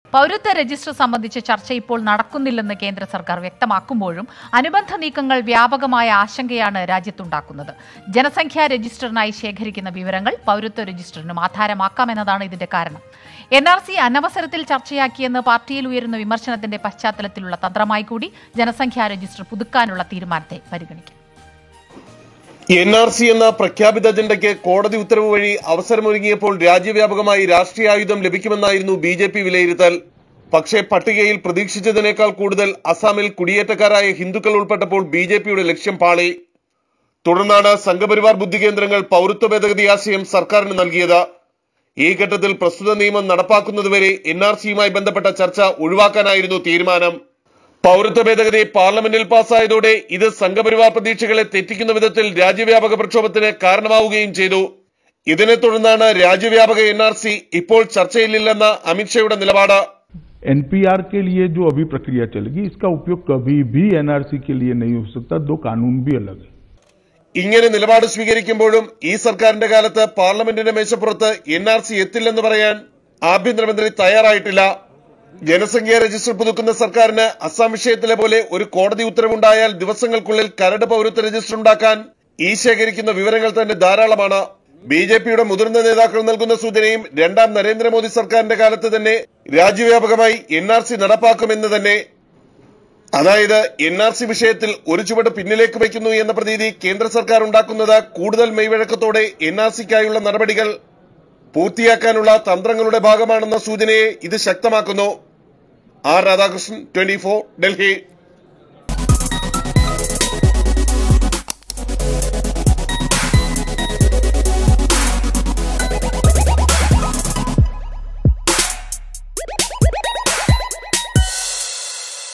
പൗരത്വ രജിസ്റ്റർ സംബന്ധിച്ച് ചർച്ച ഇപ്പോൾ നടക്കുന്നില്ലെന്ന് കേന്ദ്ര സർക്കാർ വ്യക്തമാക്കുമ്പോഴും അനുബന്ധ നീക്കങ്ങൾ വ്യാപകമായ ആശങ്കയാണ് രാജ്യത്തുണ്ടാക്കുന്നത് ജനസംഖ്യാ രജിസ്റ്ററിനായി ശേഖരിക്കുന്ന വിവരങ്ങൾ പൗരത്വ രജിസ്റ്ററിനും ആധാരമാക്കാമെന്നതാണ് ഇതിന്റെ കാരണം എൻ ആർ സി അനവസരത്തിൽ ചർച്ചയാക്കിയെന്ന് പാർട്ടിയിൽ ഉയരുന്ന വിമർശനത്തിന്റെ പശ്ചാത്തലത്തിലുള്ള തന്ത്രമായി കൂടി ജനസംഖ്യാ രജിസ്റ്റർ പുതുക്കാനുള്ള തീരുമാനത്തെ പരിഗണിക്കും എൻ ആർ സി എന്ന പ്രഖ്യാപിത അജണ്ടയ്ക്ക് കോടതി ഉത്തരവ് വഴി അവസരമൊരുങ്ങിയപ്പോൾ രാജ്യവ്യാപകമായി രാഷ്ട്രീയായുധം ലഭിക്കുമെന്നായിരുന്നു ബി ജെ പി വിലയിരുത്തൽ പക്ഷേ പട്ടികയിൽ പ്രതീക്ഷിച്ചതിനേക്കാൾ കൂടുതൽ അസാമിൽ കുടിയേറ്റക്കാരായ ഹിന്ദുക്കൾ ഉൾപ്പെട്ടപ്പോൾ ബി ജെ പിയുടെ ലക്ഷ്യം പാളി തുടർന്നാണ് സംഘപരിവാർ ബുദ്ധികേന്ദ്രങ്ങൾ പൗരത്വ ഭേദഗതി ആശയം സർക്കാരിന് നൽകിയത് ഈ ഘട്ടത്തിൽ പ്രസ്തുത നിയമം നടപ്പാക്കുന്നതുവരെ എൻ ആർ സിയുമായി ബന്ധപ്പെട്ട ചർച്ച ഒഴിവാക്കാനായിരുന്നു തീരുമാനം പൗരത്വ ഭേദഗതി പാർലമെന്റിൽ പാസ്സായതോടെ ഇത് സംഘപരിവാർ പ്രതീക്ഷകളെ തെറ്റിക്കുന്ന വിധത്തിൽ രാജ്യവ്യാപക പ്രക്ഷോഭത്തിന് കാരണമാവുകയും ചെയ്തു ഇതിനെ തുടർന്നാണ് രാജ്യവ്യാപക എൻ ആർ സി ഇപ്പോൾ ചർച്ചയിലില്ലെന്ന അമിത്ഷായുടെ നിലപാട് एनपीआर के लिए जो अभी प्रक्रिया चलेगी इसका उपयोग कभी भी एनआरसी के लिए नहीं हो सकता दो कानून भी अलग है ഇങ്ങനെ നിലപാട് സ്വീകരിക്കുമ്പോഴും ഈ സർക്കാരിന്റെ കാലത്ത് പാർലമെന്റിന്റെ മേശപ്പുറത്ത് എൻ ആർ സി എത്തില്ലെന്ന് പറയാൻ ആഭ്യന്തരമന്ത്രി തയ്യാറായിട്ടില്ല ജനസംഖ്യാ രജിസ്റ്റർ പുതുക്കുന്ന സർക്കാരിന് അസം വിഷയത്തിലെ പോലെ ഒരു കോടതി ഉത്തരവുണ്ടായാൽ ദിവസങ്ങൾക്കുള്ളിൽ കരട് പൗരത്വ രജിസ്റ്റർ ഉണ്ടാക്കാൻ ഈ ശേഖരിക്കുന്ന വിവരങ്ങൾ തന്നെ ധാരാളമാണ് ബി ജെ പിയുടെ മുതിർന്ന നേതാക്കൾ നൽകുന്ന സൂചനയും രണ്ടാം നരേന്ദ്രമോദി സർക്കാരിന്റെ കാലത്ത് തന്നെ രാജ്യവ്യാപകമായി എൻ ആർ സി നടപ്പാക്കുമെന്ന് തന്നെ അതായത് എൻ ആർ സി വിഷയത്തിൽ ഒരു ചുവട് പിന്നിലേക്ക് വയ്ക്കുന്നു എന്ന പ്രതീതി കേന്ദ്ര സർക്കാർ ഉണ്ടാക്കുന്നത് കൂടുതൽ മെയ്വഴക്കത്തോടെ എൻ ആർ സിക്കായുള്ള നടപടികൾ പൂർത്തിയാക്കാനുള്ള തന്ത്രങ്ങളുടെ ഭാഗമാണെന്ന സൂചനയെ ഇത് ശക്തമാക്കുന്നു ആർ രാധാകൃഷ്ണൻ ട്വന്റി ഡൽഹി